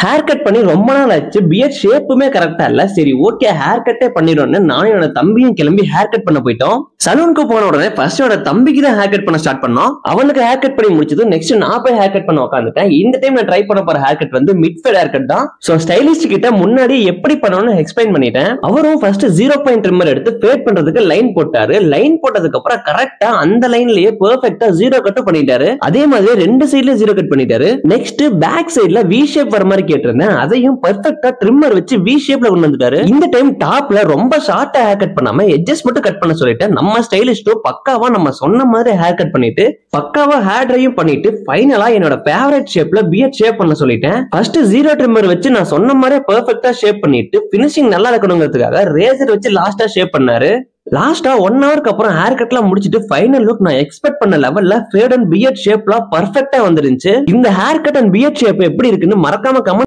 hair cut பண்ணி ரொம்ப நாள் ஆச்சு பியர்ட் ஷேப்புமே கரெக்டா இல்ல சரி ஓகே ஹேர் கட்டே பண்ணிடும்னு நானும் என்னோட தம்பியும் கிளம்பி ஹேர் கட் பண்ண போயிட்டோம் சலூனுக்கு போன உடனே ஃபர்ஸ்ட் என்னோட தம்பிக்கு தான் ஹேர் கட் பண்ண ஸ்டார்ட் பண்ணோம் அவனுக்கு ஹேர் கட் பண்ணி முடிச்சது நெக்ஸ்ட் நான் போய் ஹேர் கட் பண்ண உட்காந்துட்டேன் இந்த டைம் நான் ட்ரை பண்ண போற ஹேர் கட் வந்து மிட் ஃபேட் ஹேர் கட் தான் சோ ஸ்டைலிஸ்ட் கிட்ட முன்னாடி எப்படி பண்ணணும்னு எக்ஸ்பிளைன் பண்ணிட்டேன் அவரும் ஃபர்ஸ்ட் ஜீரோ பாயிண்ட் ட்ரிம்மர் எடுத்து ஃபேட் பண்றதுக்கு லைன் போட்டாரு லைன் போட்டதுக்கு அப்புறம் கரெக்டா அந்த லைன்லயே பெர்ஃபெக்ட்டா ஜீரோ கட் பண்ணிட்டாரு அதே மாதிரி ரெண்டு சைடுல ஜீரோ கட் பண்ணிட்டாரு நெக்ஸ்ட் பேக் சைடுல வி ஷேப் வர மாதிரி கேட்டிருந்தேன் அதையும் பெர்ஃபெக்ட்டா ட்ரிம்மர் வச்சு வி ஷேப்ல கொண்டு வந்துட்டாரு இந்த டைம் டாப்ல ரொம்ப ஷார்ட்டா ஹேர் கட் பண்ணாம எட்ஜஸ் மட்டும் கட் பண்ண சொல்லிட்டேன் நம்ம ஸ்டைலிஸ்டும் பக்காவா நம்ம சொன்ன மாதிரி ஹேர் கட் பண்ணிட்டு பக்காவா ஹேர் ட்ரையும் பண்ணிட்டு ஃபைனலா என்னோட ஃபேவரட் ஷேப்ல பியர்ட் ஷேப் பண்ண சொல்லிட்டேன் ஃபர்ஸ்ட் ஜீரோ ட்ரிம்மர் வச்சு நான் சொன்ன மாதிரி பெர்ஃபெக்ட்டா ஷேப் பண்ணிட்டு ஃபினிஷிங் நல்லா இருக்கணுங்கிறதுக்காக ரேசர் வச்சு லாஸ்டா ஷேப் பண்ணாரு லாஸ்டா ஒன் ஹவருக்கு அப்புறம் ஹேர் கட்லாம் முடிச்சிட்டு ஃபைனல் லுக் நான் எக்ஸ்பெக்ட் பண்ண லெவல்ல ஃபேட் அண்ட் பியர்ட் ஷேப்லாம் பர்ஃபெக்ட்டா வந்துருந்துச்சு இந்த hair cut and beard shape எப்படி இருக்குன்னு மறக்காம கமெண்ட்